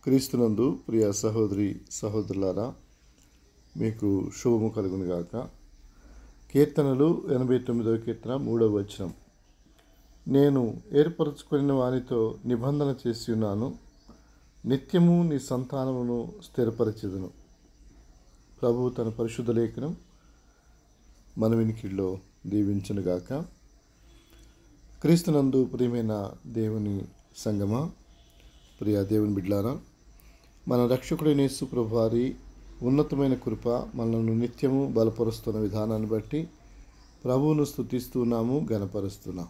క్రీస్తునందు ప్రియ సహోదరి సహోదరులారా మీకు శుభము కలుగును గాక కీర్తనలు ఎనభై తొమ్మిదవ కీర్తన మూడవ వచనం నేను ఏర్పరచుకున్న వానితో నిబంధన చేసి ఉన్నాను నిత్యము నీ సంతానమును స్థిరపరచెదను ప్రభు తన పరిశుద్ధ లేఖనం మన వినికిడిలో దీవించునుగాక క్రీస్తునందు ప్రియమైన దేవుని సంగమా ప్రియ దేవుని బిడ్లారా మన రక్షకుడైన యేసు ప్రభు వారి ఉన్నతమైన కృప మనల్ని నిత్యము బలపరుస్తున్న విధానాన్ని బట్టి ప్రభువును స్థుతిస్తున్నాము గనపరుస్తున్నాం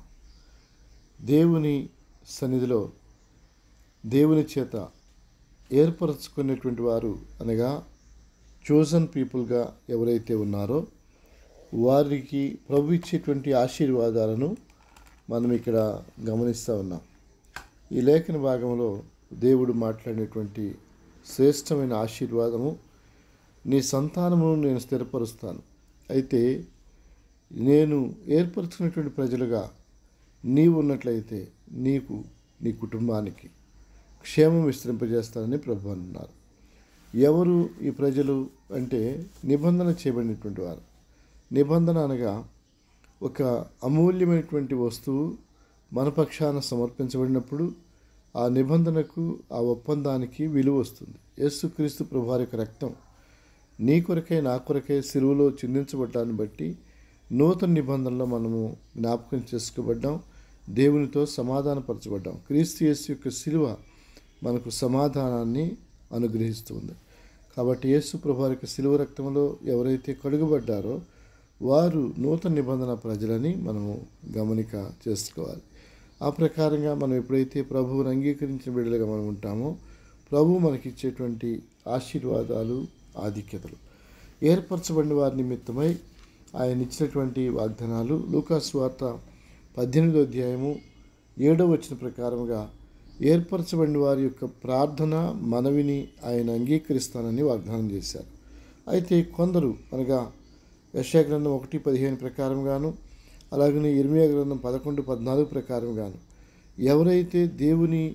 దేవుని సన్నిధిలో దేవుని చేత ఏర్పరచుకునేటువంటి వారు అనగా చోజన్ పీపుల్గా ఎవరైతే ఉన్నారో వారికి ప్రభు ఇచ్చేటువంటి ఆశీర్వాదాలను మనం ఇక్కడ గమనిస్తూ ఉన్నాం ఈ లేఖన భాగంలో దేవుడు మాట్లాడినటువంటి శ్రేష్టమైన ఆశీర్వాదము నీ సంతానమును నేను స్థిరపరుస్తాను అయితే నేను ఏర్పరచుకున్నటువంటి ప్రజలుగా నీవు ఉన్నట్లయితే నీకు నీ కుటుంబానికి క్షేమం విస్తరింపజేస్తానని ప్రభు అన్నారు ఎవరు ఈ ప్రజలు అంటే నిబంధన చేయబడినటువంటి వారు నిబంధన అనగా ఒక అమూల్యమైనటువంటి వస్తువు మన పక్షాన సమర్పించబడినప్పుడు ఆ నిబంధనకు ఆ ఒప్పందానికి విలువ వస్తుంది యేసుక్రీస్తు ప్రభు యొక్క రక్తం నీ కొరకై నా కొరకై సిలువలో చిందించబడ్డాన్ని బట్టి నూతన నిబంధనలో మనము జ్ఞాపకం చేసుకోబడ్డాం దేవునితో సమాధానపరచబడ్డాం క్రీస్తు యేసు యొక్క సిలువ మనకు సమాధానాన్ని అనుగ్రహిస్తుంది కాబట్టి యేసు ప్రభు యొక్క సిలువ రక్తంలో ఎవరైతే కడుగబడ్డారో వారు నూతన నిబంధన ప్రజలని మనము గమనిక చేసుకోవాలి ఆ ప్రకారంగా మనం ఎప్పుడైతే ప్రభువుని అంగీకరించిన బిడ్డలుగా మనం ఉంటామో ప్రభు మనకిచ్చేటువంటి ఆశీర్వాదాలు ఆధిక్యతలు ఏర్పరచబడిన వారి నిమిత్తమై ఆయన ఇచ్చినటువంటి వాగ్దానాలు లూకాసు వార్త పద్దెనిమిదో అధ్యాయము ఏడో వచ్చిన ప్రకారముగా ఏర్పరచబడిన వారి యొక్క ప్రార్థన మనవిని ఆయన అంగీకరిస్తానని వాగ్దానం చేశారు అయితే కొందరు అనగా యశా గ్రంథం ఒకటి పదిహేను ప్రకారంగాను అలాగనే ఇర్మియా గ్రంథం పదకొండు పద్నాలుగు ప్రకారంగాను ఎవరైతే దేవుని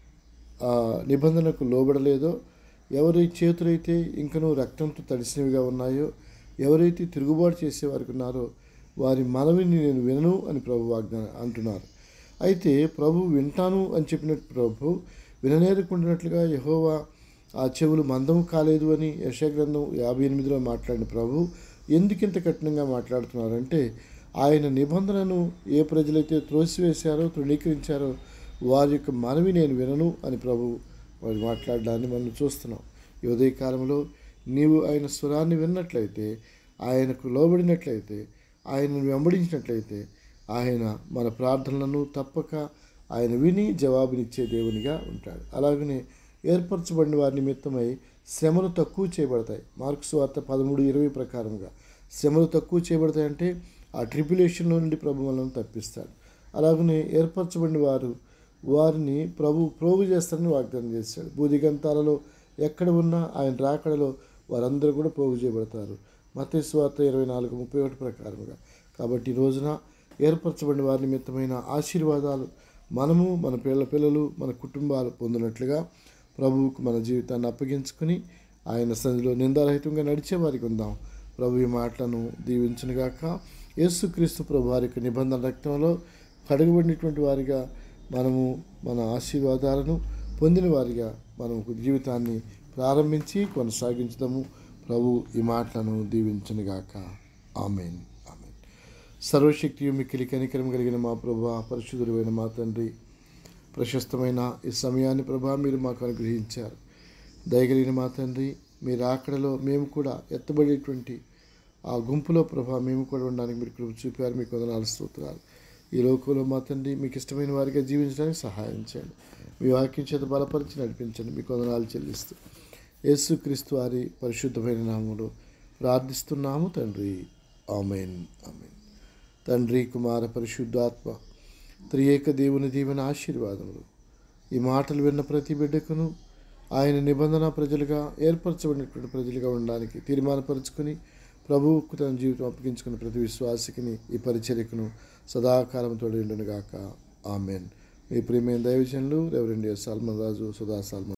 నిబంధనకు లోబడలేదో ఎవరి చేతులైతే ఇంకనూ రక్తంతో తడిసినవిగా ఉన్నాయో ఎవరైతే తిరుగుబాటు చేసేవారికి ఉన్నారో వారి మనవిని నేను వినను అని ప్రభు వాగ్దానం అంటున్నారు అయితే ప్రభు వింటాను అని చెప్పినట్టు ప్రభు విననేరుకుంటున్నట్లుగా యహోవా ఆ చెవులు మందం కాలేదు అని యశగ్రంథం యాభై ఎనిమిదిలో మాట్లాడిన ప్రభు ఎందుకింత కఠినంగా మాట్లాడుతున్నారంటే ఆయన నిబంధనను ఏ ప్రజలైతే త్రోసివేశారో తృణీకరించారో వారి యొక్క మనవి నేను వినను అని ప్రభు వారు మాట్లాడడాన్ని మనం చూస్తున్నాం ఈ ఉదయకాలంలో నీవు ఆయన స్వరాన్ని విన్నట్లయితే ఆయనకు లోబడినట్లయితే ఆయనను వెంబడించినట్లయితే ఆయన మన ప్రార్థనలను తప్పక ఆయన విని జవాబునిచ్చే దేవునిగా ఉంటాడు అలాగనే ఏర్పరచబడిన వారి నిమిత్తమై శ్రమలు తక్కువ చేయబడతాయి మార్క్స్ వార్త పదమూడు ఇరవై ప్రకారంగా శ్రమలు తక్కువ చేయబడతాయంటే ఆ ట్రిపులేషన్లో నుండి ప్రభు మనల్ని తప్పిస్తాడు అలాగనే ఏర్పరచబడిన వారు వారిని ప్రభు ప్రోగు చేస్తారని వాగ్దానం చేశాడు బూదిగంతాలలో ఎక్కడ ఉన్నా ఆయన రాకడలో వారందరూ కూడా పోగు చేయబడతారు మతేశ్వార్త ఇరవై నాలుగు ముప్పై ఒకటి ప్రకారంగా కాబట్టి ఈ రోజున ఏర్పరచబడిన వారి నిమిత్తమైన ఆశీర్వాదాలు మనము మన పిల్లల పిల్లలు మన కుటుంబాలు పొందినట్లుగా ప్రభువుకు మన జీవితాన్ని అప్పగించుకుని ఆయన సన్నిధిలో నిందారహితంగా నడిచే వారికి ఉందాం ప్రభు ఈ మాటలను దీవించునుగాక యేసుక్రీస్తు ప్రభు వారి యొక్క నిబంధన రక్తంలో కడగబడినటువంటి వారిగా మనము మన ఆశీర్వాదాలను పొందిన వారిగా మనం జీవితాన్ని ప్రారంభించి కొనసాగించడము ప్రభు ఈ మాటలను దీవించునుగాక ఆమెన్ ఆమెన్ సర్వశక్తి మిక్కిలి కనికరం కలిగిన మా ప్రభు పరిశుద్ధుడైన మా తండ్రి ప్రశస్తమైన ఈ సమయాన్ని ప్రభా మీరు మాకు అనుగ్రహించారు దయగలిగిన మా తండ్రి మీరు ఆకడలో మేము కూడా ఎత్తబడేటువంటి ఆ గుంపులో ప్రభా మేము కూడా ఉండడానికి మీరు కృప చూపారు మీకు వందనాలు స్తోత్రాలు ఈ లోకంలో మా తండ్రి మీకు ఇష్టమైన వారిగా జీవించడానికి సహాయం చేయండి మీ వాక్యం చేత బలపరిచి నడిపించండి మీకు వందనాలు చెల్లిస్తూ యేసుక్రీస్తు వారి పరిశుద్ధమైన నామంలో ప్రార్థిస్తున్నాము తండ్రి ఆమెన్ ఆమెన్ తండ్రి కుమార పరిశుద్ధాత్మ త్రియేక దేవుని దీవెన ఆశీర్వాదములు ఈ మాటలు విన్న ప్రతి బిడ్డకును ఆయన నిబంధన ప్రజలుగా ఏర్పరచబడినటువంటి ప్రజలుగా ఉండడానికి తీర్మానపరుచుకుని ప్రభువుకు తన జీవితం అప్పగించుకున్న ప్రతి విశ్వాసికిని ఈ పరిచర్యకును సదాకాలం తోడు గాక ఆమెన్ మీ ప్రియమైన దైవజనులు reverend S Salman Raju Sudha salmon